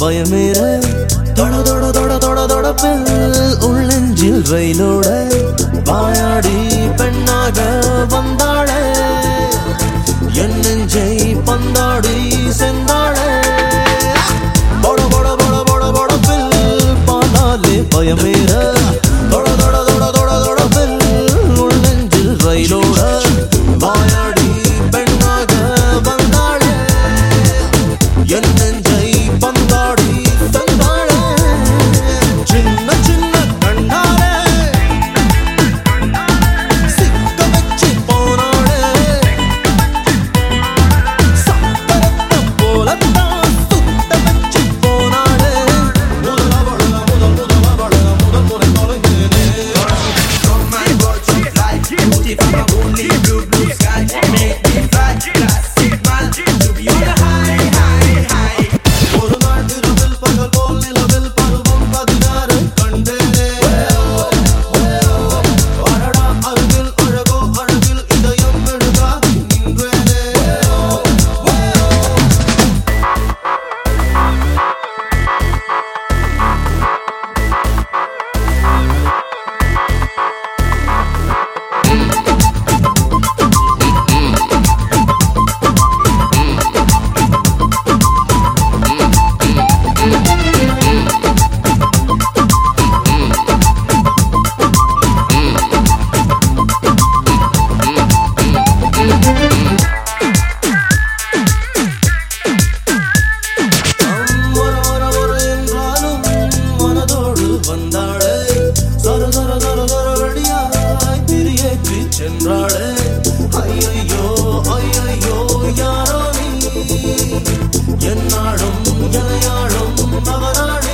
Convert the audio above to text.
பயமேற தொட தொட தொட தொட தொடப்பில் உள்ளெஞ்சில் ரயிலோட வாயாடி பெண்ணாக வந்தாளே என் நெஞ்சை பந்தாடி சென்றாளே பொட பொட பொட பொட பொடப்பில் பாலாலே பயமேற தொட தொட தொட தொட தொடப்பில் உள்ளெஞ்சில் ரயிலோட வாயாடி பெண்ணாக வந்தாளே என் நெஞ்சை பந்தாடி தந்தாளே சின்ன சின்ன கண்ணாலே சிக்க வச்சு போனாளே சக்கரத்தை போலத்தான் சுத்த வச்சு போனாளே முதல் அவள முதல் முதல் அவள முதல் முறை தொலைந்தேனே From my world to fly, beauty from a only blue blue sky. Make me fly, classic man, to be on a high, high, high. ஒரு நாள் இரவில் பகல் போல் நிலவில் பருவம் பதினாறு கண்டேனே அடடா அருகில் அழகோ அழகில் இதயம் எழுதாது நின்றேனே வர வர வர என்றாலும் மனதோடு வந்தாளே சர சர சர சர வெடியாய் திரியேற்றி சென்றாளே ஐயையோ ஐயையோ யாரோ நீ என்னாடும் எனையாடும் நவராணி